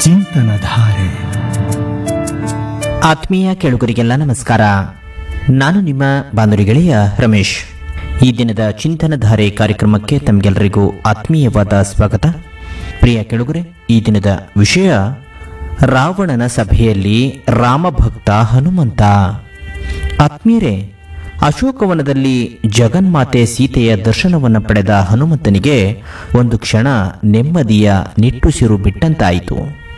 ಚಿಂತನಧಾರೆ ಆತ್ಮೀಯ ಕೇಳುಗರಿಗೆಲ್ಲ ನಮಸ್ಕಾರ ನಾನು ನಿಮ್ಮ ಬಾನುಲಿ ಗೆಳೆಯ ರಮೇಶ್ ಈ ದಿನದ ಚಿಂತನಧಾರೆ ಕಾರ್ಯಕ್ರಮಕ್ಕೆ ತಮಗೆಲ್ಲರಿಗೂ ಆತ್ಮೀಯವಾದ ಸ್ವಾಗತ ಪ್ರಿಯ ಕೆಳುಗರೆ ಈ ದಿನದ ವಿಷಯ ರಾವಣನ ಸಭೆಯಲ್ಲಿ ರಾಮಭಕ್ತ ಹನುಮಂತ ಆತ್ಮೀಯರೇ ಅಶೋಕವನದಲ್ಲಿ ಜಗನ್ಮಾತೆ ಸೀತೆಯ ದರ್ಶನವನ್ನು ಪಡೆದ ಹನುಮಂತನಿಗೆ ಒಂದು ಕ್ಷಣ ನೆಮ್ಮದಿಯ ನಿಟ್ಟುಸಿರು ಬಿಟ್ಟಂತಾಯಿತು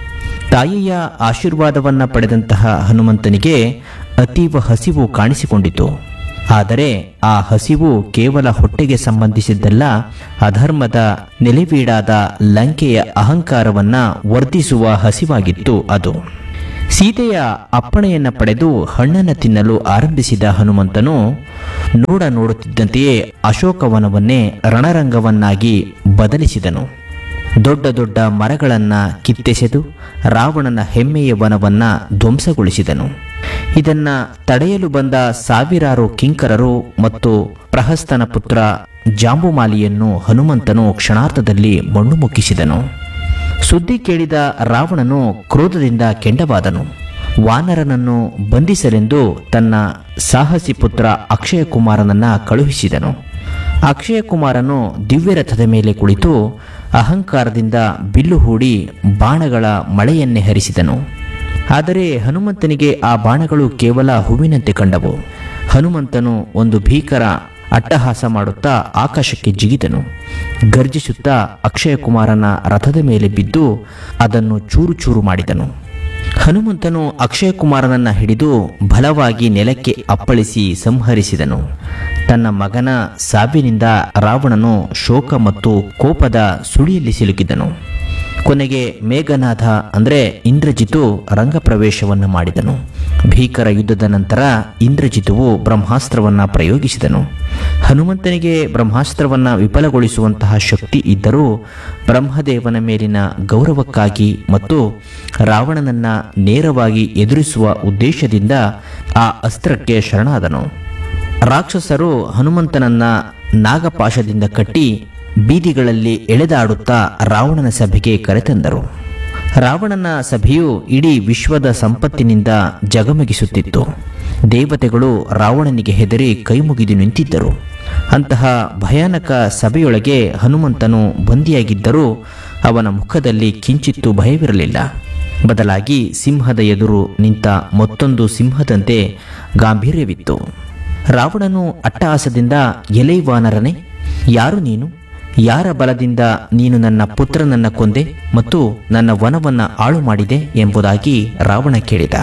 ತಾಯಿಯ ಆಶೀರ್ವಾದವನ್ನ ಪಡೆದಂತಹ ಹನುಮಂತನಿಗೆ ಅತೀವ ಹಸಿವು ಕಾಣಿಸಿಕೊಂಡಿತು ಆದರೆ ಆ ಹಸಿವು ಕೇವಲ ಹೊಟ್ಟೆಗೆ ಸಂಬಂಧಿಸಿದ್ದಲ್ಲ ಅಧರ್ಮದ ನೆಲೆವೀಡಾದ ಲಂಕೆಯ ಅಹಂಕಾರವನ್ನ ವರ್ಧಿಸುವ ಹಸಿವಾಗಿತ್ತು ಅದು ಸೀತೆಯ ಅಪ್ಪಣೆಯನ್ನ ಪಡೆದು ಹಣ್ಣನ್ನು ತಿನ್ನಲು ಆರಂಭಿಸಿದ ಹನುಮಂತನು ನೋಡ ನೋಡುತ್ತಿದ್ದಂತೆಯೇ ಅಶೋಕವನವನ್ನೇ ರಣರಂಗವನ್ನಾಗಿ ಬದಲಿಸಿದನು ದೊಡ್ಡ ದೊಡ್ಡ ಮರಗಳನ್ನ ಕಿತ್ತೆಸೆದು ರಾವಣನ ಹೆಮ್ಮೆಯ ವನವನ್ನ ಧ್ವಂಸಗೊಳಿಸಿದನು ಇದನ್ನ ತಡೆಯಲು ಬಂದ ಸಾವಿರಾರು ಕಿಂಕರರು ಮತ್ತು ಪ್ರಹಸ್ತನ ಪುತ್ರ ಜಾಂಬುಮಾಲಿಯನ್ನು ಹನುಮಂತನು ಕ್ಷಣಾರ್ಧದಲ್ಲಿ ಮಣ್ಣು ಮುಕ್ಕಿಸಿದನು ಸುದ್ದಿ ಕೇಳಿದ ರಾವಣನು ಕ್ರೋಧದಿಂದ ಕೆಂಡವಾದನು ವಾನರನನ್ನು ಬಂಧಿಸಲೆಂದು ತನ್ನ ಸಾಹಸಿ ಪುತ್ರ ಅಕ್ಷಯ ಕುಮಾರನನ್ನ ಕಳುಹಿಸಿದನು ಅಕ್ಷಯ ಕುಮಾರನು ದಿವ್ಯರಥದ ಮೇಲೆ ಕುಳಿತು ಅಹಂಕಾರದಿಂದ ಬಿಲ್ಲು ಹೂಡಿ ಬಾಣಗಳ ಮಳೆಯನ್ನೇ ಹರಿಸಿದನು ಆದರೆ ಹನುಮಂತನಿಗೆ ಆ ಬಾಣಗಳು ಕೇವಲ ಹೂವಿನಂತೆ ಕಂಡವು ಹನುಮಂತನು ಒಂದು ಭೀಕರ ಅಟ್ಟಹಾಸ ಮಾಡುತ್ತಾ ಆಕಾಶಕ್ಕೆ ಜಿಗಿದನು ಗರ್ಜಿಸುತ್ತಾ ಅಕ್ಷಯ ಕುಮಾರನ ರಥದ ಮೇಲೆ ಬಿದ್ದು ಅದನ್ನು ಚೂರು ಚೂರು ಮಾಡಿದನು ಹನುಮಂತನು ಅಕ್ಷಯ ಕುಮಾರನನ್ನ ಹಿಡಿದು ಬಲವಾಗಿ ನೆಲಕ್ಕೆ ಅಪ್ಪಳಿಸಿ ಸಂಹರಿಸಿದನು ತನ್ನ ಮಗನ ಸಾವಿನಿಂದ ರಾವಣನು ಶೋಕ ಮತ್ತು ಕೋಪದ ಸುಳಿಯಲ್ಲಿ ಸಿಲುಕಿದನು ಕೊನೆಗೆ ಮೇಘನಾಥ ಅಂದರೆ ಇಂದ್ರಜಿತು ರಂಗಪ್ರವೇಶವನ್ನು ಮಾಡಿದನು ಭೀಕರ ಯುದ್ಧದ ನಂತರ ಇಂದ್ರಜಿತುವು ಬ್ರಹ್ಮಾಸ್ತ್ರವನ್ನ ಪ್ರಯೋಗಿಸಿದನು ಹನುಮಂತನಿಗೆ ಬ್ರಹ್ಮಾಸ್ತ್ರವನ್ನ ವಿಫಲಗೊಳಿಸುವಂತಹ ಶಕ್ತಿ ಇದ್ದರೂ ಬ್ರಹ್ಮದೇವನ ಮೇಲಿನ ಗೌರವಕ್ಕಾಗಿ ಮತ್ತು ರಾವಣನನ್ನ ನೇರವಾಗಿ ಎದುರಿಸುವ ಉದ್ದೇಶದಿಂದ ಆ ಅಸ್ತ್ರಕ್ಕೆ ಶರಣಾದನು ರಾಕ್ಷಸರು ಹನುಮಂತನನ್ನ ನಾಗಪಾಶದಿಂದ ಕಟ್ಟಿ ಬೀದಿಗಳಲ್ಲಿ ಎಳೆದಾಡುತ್ತಾ ರಾವಣನ ಸಭೆಗೆ ಕರೆತಂದರು ರಾವಣನ ಸಭೆಯು ಇಡೀ ವಿಶ್ವದ ಸಂಪತ್ತಿನಿಂದ ಜಗಮಗಿಸುತ್ತಿತ್ತು ದೇವತೆಗಳು ರಾವಣನಿಗೆ ಹೆದರಿ ಕೈಮುಗಿದು ನಿಂತಿದ್ದರು ಅಂತಹ ಭಯಾನಕ ಸಭೆಯೊಳಗೆ ಹನುಮಂತನು ಬಂದಿಯಾಗಿದ್ದರೂ ಅವನ ಮುಖದಲ್ಲಿ ಕಿಂಚಿತ್ತೂ ಭಯವಿರಲಿಲ್ಲ ಬದಲಾಗಿ ಸಿಂಹದ ಎದುರು ನಿಂತ ಮತ್ತೊಂದು ಸಿಂಹದಂತೆ ಗಾಂಭೀರ್ಯವಿತ್ತು ರಾವಣನು ಅಟ್ಟಹಾಸದಿಂದ ಎಲೈ ವಾನರನೆ ಯಾರು ನೀನು ಯಾರ ಬಲದಿಂದ ನೀನು ನನ್ನ ಪುತ್ರನನ್ನ ಕೊಂದೆ ಮತ್ತು ನನ್ನ ವನವನ್ನ ಆಳು ಮಾಡಿದೆ ಎಂಬುದಾಗಿ ರಾವಣ ಕೇಳಿದ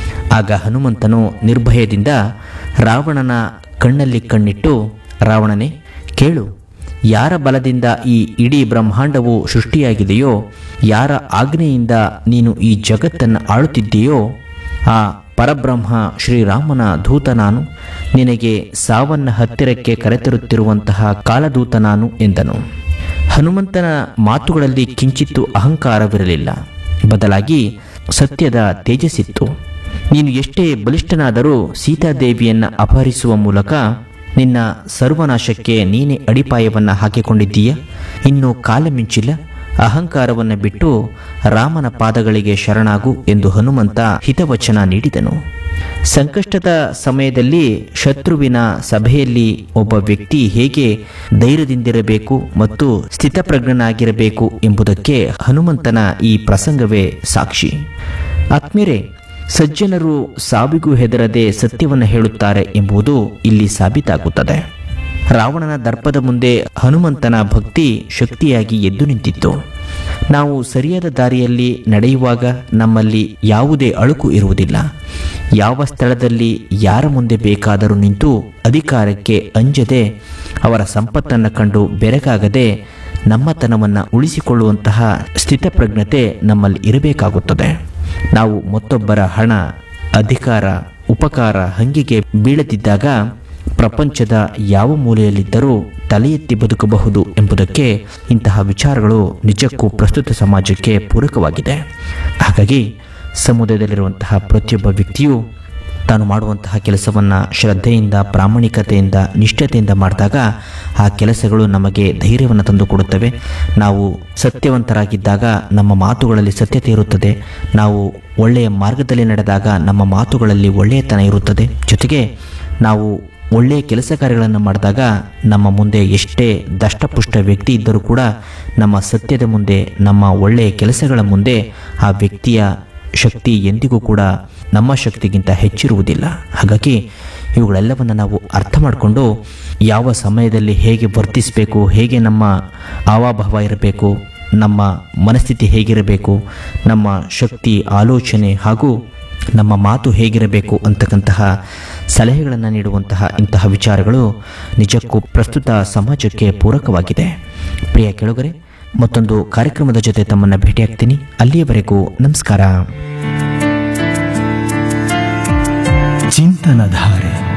ಆಗ ಹನುಮಂತನು ನಿರ್ಭಯದಿಂದ ರಾವಣನ ಕಣ್ಣಲ್ಲಿ ಕಣ್ಣಿಟ್ಟು ರಾವಣನೇ ಕೇಳು ಯಾರ ಬಲದಿಂದ ಈ ಇಡೀ ಬ್ರಹ್ಮಾಂಡವು ಸೃಷ್ಟಿಯಾಗಿದೆಯೋ ಯಾರ ಆಜ್ಞೆಯಿಂದ ನೀನು ಈ ಜಗತ್ತನ್ನು ಆಳುತ್ತಿದ್ದೀಯೋ ಆ ಪರಬ್ರಹ್ಮ ಶ್ರೀರಾಮನ ದೂತ ನಾನು ನಿನಗೆ ಸಾವನ್ನ ಹತ್ತಿರಕ್ಕೆ ಕರೆತರುತ್ತಿರುವಂತಹ ಕಾಲದೂತ ನಾನು ಎಂದನು ಹನುಮಂತನ ಮಾತುಗಳಲ್ಲಿ ಕಿಂಚಿತ್ತು ಅಹಂಕಾರವಿರಲಿಲ್ಲ ಬದಲಾಗಿ ಸತ್ಯದ ತೇಜಸ್ಸಿತ್ತು ನೀನು ಎಷ್ಟೇ ಬಲಿಷ್ಠನಾದರೂ ಸೀತಾದೇವಿಯನ್ನ ಅಪಹರಿಸುವ ಮೂಲಕ ನಿನ್ನ ಸರ್ವನಾಶಕ್ಕೆ ನೀನೇ ಅಡಿಪಾಯವನ್ನ ಹಾಕಿಕೊಂಡಿದ್ದೀಯ ಇನ್ನು ಕಾಲ ಮಿಂಚಿಲ್ಲ ಅಹಂಕಾರವನ್ನು ಬಿಟ್ಟು ರಾಮನ ಪಾದಗಳಿಗೆ ಶರಣಾಗು ಎಂದು ಹನುಮಂತ ಹಿತವಚನ ನೀಡಿದನು ಸಂಕಷ್ಟದ ಸಮಯದಲ್ಲಿ ಶತ್ರುವಿನ ಸಭೆಯಲ್ಲಿ ಒಬ್ಬ ವ್ಯಕ್ತಿ ಹೇಗೆ ಧೈರ್ಯದಿಂದಿರಬೇಕು ಮತ್ತು ಸ್ಥಿತಪ್ರಜ್ಞನಾಗಿರಬೇಕು ಎಂಬುದಕ್ಕೆ ಹನುಮಂತನ ಈ ಪ್ರಸಂಗವೇ ಸಾಕ್ಷಿ ಆತ್ಮೀಯರೇ ಸಜ್ಜನರು ಸಾವಿಗೂ ಹೆದರದೆ ಸತ್ಯವನ್ನು ಹೇಳುತ್ತಾರೆ ಎಂಬುದು ಇಲ್ಲಿ ಸಾಬೀತಾಗುತ್ತದೆ ರಾವಣನ ದರ್ಪದ ಮುಂದೆ ಹನುಮಂತನ ಭಕ್ತಿ ಶಕ್ತಿಯಾಗಿ ಎದ್ದು ನಿಂತಿತ್ತು ನಾವು ಸರಿಯಾದ ದಾರಿಯಲ್ಲಿ ನಡೆಯುವಾಗ ನಮ್ಮಲ್ಲಿ ಯಾವುದೇ ಅಳುಕು ಇರುವುದಿಲ್ಲ ಯಾವ ಸ್ಥಳದಲ್ಲಿ ಯಾರ ಮುಂದೆ ಬೇಕಾದರೂ ನಿಂತು ಅಧಿಕಾರಕ್ಕೆ ಅಂಜದೆ ಅವರ ಸಂಪತ್ತನ್ನು ಕಂಡು ಬೆರಗಾಗದೆ ನಮ್ಮತನವನ್ನು ಉಳಿಸಿಕೊಳ್ಳುವಂತಹ ಸ್ಥಿತಪ್ರಜ್ಞತೆ ನಮ್ಮಲ್ಲಿ ಇರಬೇಕಾಗುತ್ತದೆ ನಾವು ಮತ್ತೊಬ್ಬರ ಹಣ ಅಧಿಕಾರ ಉಪಕಾರ ಹಂಗಿಗೆ ಬೀಳದಿದ್ದಾಗ ಪ್ರಪಂಚದ ಯಾವ ಮೂಲೆಯಲ್ಲಿದ್ದರೂ ತಲೆ ಎತ್ತಿ ಬದುಕಬಹುದು ಎಂಬುದಕ್ಕೆ ಇಂತಹ ವಿಚಾರಗಳು ನಿಜಕ್ಕೂ ಪ್ರಸ್ತುತ ಸಮಾಜಕ್ಕೆ ಪೂರಕವಾಗಿದೆ ಹಾಗಾಗಿ ಸಮುದಾಯದಲ್ಲಿರುವಂತಹ ಪ್ರತಿಯೊಬ್ಬ ವ್ಯಕ್ತಿಯು ತಾನು ಮಾಡುವಂತಹ ಕೆಲಸವನ್ನು ಶ್ರದ್ಧೆಯಿಂದ ಪ್ರಾಮಾಣಿಕತೆಯಿಂದ ನಿಷ್ಠತೆಯಿಂದ ಮಾಡಿದಾಗ ಆ ಕೆಲಸಗಳು ನಮಗೆ ಧೈರ್ಯವನ್ನು ತಂದುಕೊಡುತ್ತವೆ ನಾವು ಸತ್ಯವಂತರಾಗಿದ್ದಾಗ ನಮ್ಮ ಮಾತುಗಳಲ್ಲಿ ಸತ್ಯತೆ ಇರುತ್ತದೆ ನಾವು ಒಳ್ಳೆಯ ಮಾರ್ಗದಲ್ಲಿ ನಡೆದಾಗ ನಮ್ಮ ಮಾತುಗಳಲ್ಲಿ ಒಳ್ಳೆಯತನ ಇರುತ್ತದೆ ಜೊತೆಗೆ ನಾವು ಒಳ್ಳೆಯ ಕೆಲಸ ಕಾರ್ಯಗಳನ್ನು ಮಾಡಿದಾಗ ನಮ್ಮ ಮುಂದೆ ಎಷ್ಟೇ ದಷ್ಟಪುಷ್ಟ ವ್ಯಕ್ತಿ ಇದ್ದರೂ ಕೂಡ ನಮ್ಮ ಸತ್ಯದ ಮುಂದೆ ನಮ್ಮ ಒಳ್ಳೆಯ ಕೆಲಸಗಳ ಮುಂದೆ ಆ ವ್ಯಕ್ತಿಯ ಶಕ್ತಿ ಎಂದಿಗೂ ಕೂಡ ನಮ್ಮ ಶಕ್ತಿಗಿಂತ ಹೆಚ್ಚಿರುವುದಿಲ್ಲ ಹಾಗಾಗಿ ಇವುಗಳೆಲ್ಲವನ್ನು ನಾವು ಅರ್ಥ ಮಾಡಿಕೊಂಡು ಯಾವ ಸಮಯದಲ್ಲಿ ಹೇಗೆ ವರ್ತಿಸಬೇಕು ಹೇಗೆ ನಮ್ಮ ಹಾವಾಭಾವ ಇರಬೇಕು ನಮ್ಮ ಮನಸ್ಥಿತಿ ಹೇಗಿರಬೇಕು ನಮ್ಮ ಶಕ್ತಿ ಆಲೋಚನೆ ಹಾಗೂ ನಮ್ಮ ಮಾತು ಹೇಗಿರಬೇಕು ಅಂತಕ್ಕಂತಹ ಸಲಹೆಗಳನ್ನು ನೀಡುವಂತಹ ಇಂತಹ ವಿಚಾರಗಳು ನಿಜಕ್ಕೂ ಪ್ರಸ್ತುತ ಸಮಾಜಕ್ಕೆ ಪೂರಕವಾಗಿದೆ ಪ್ರಿಯ ಕೆಳಗರೆ ಮತ್ತೊಂದು ಕಾರ್ಯಕ್ರಮದ ಜೊತೆ ತಮ್ಮನ್ನು ಭೇಟಿಯಾಗ್ತೀನಿ ಅಲ್ಲಿಯವರೆಗೂ ನಮಸ್ಕಾರ ಚಿಂತನಧಾರೆ